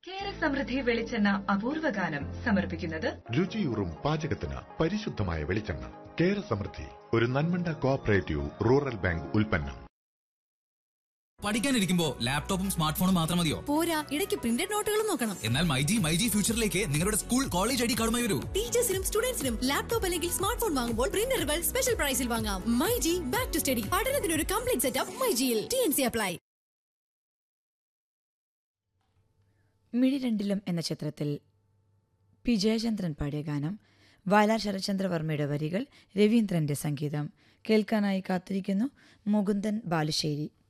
സമൃദ്ധി വെളിച്ചെണ്ണ അപൂർവ ഗാനം സമർപ്പിക്കുന്നത് രുചിയൂറും പാചകത്തിന് പരിശുദ്ധമായ വെളിച്ചെണ്ണ കേര സമൃദ്ധി ഒരു നന്മണ്ട കോഓപ്പറേറ്റീവ് റൂറൽ ബാങ്ക് ഉൽപ്പന്നം പഠിക്കാനിരിക്കുമ്പോ ലാപ്ടോപ്പും സ്മാർട്ട് ഫോണും മാത്രം മതിയോ പോരാ ഇടയ്ക്ക് പ്രിന്റഡ് നോട്ടുകളും നോക്കണം എന്നാൽ മൈജി മൈജി ഫ്യൂച്ചറിലേക്ക് നിങ്ങളുടെ സ്കൂൾ കോളേജ് ഐ ഡി കാർഡുമായി വരൂ ടീച്ചേഴ്സിനും സ്റ്റുഡൻസിനും ലാപ്ടോപ്പ് അല്ലെങ്കിൽ സ്മാർട്ട് ഫോൺ വാങ്ങുമ്പോൾ പ്രിന്ററുകൾ സ്പെഷ്യൽ പ്രൈസിൽ വാങ്ങാം myG back to study പഠനത്തിന് ഒരു കംപ്ലീറ്റ് സെറ്റപ്പ് മൈ ജിയിൽ ടി എൻ സി അപ്ലൈ മിഴി രണ്ടിലും എന്ന ചിത്രത്തിൽ പി ജയചന്ദ്രൻ പാടിയ ഗാനം വയലാർ ശരചന്ദ്രവർമ്മയുടെ വരികൾ രവീന്ദ്രന്റെ സംഗീതം കേൾക്കാനായി കാത്തിരിക്കുന്നു മുകുന്ദൻ ബാലുശ്ശേരി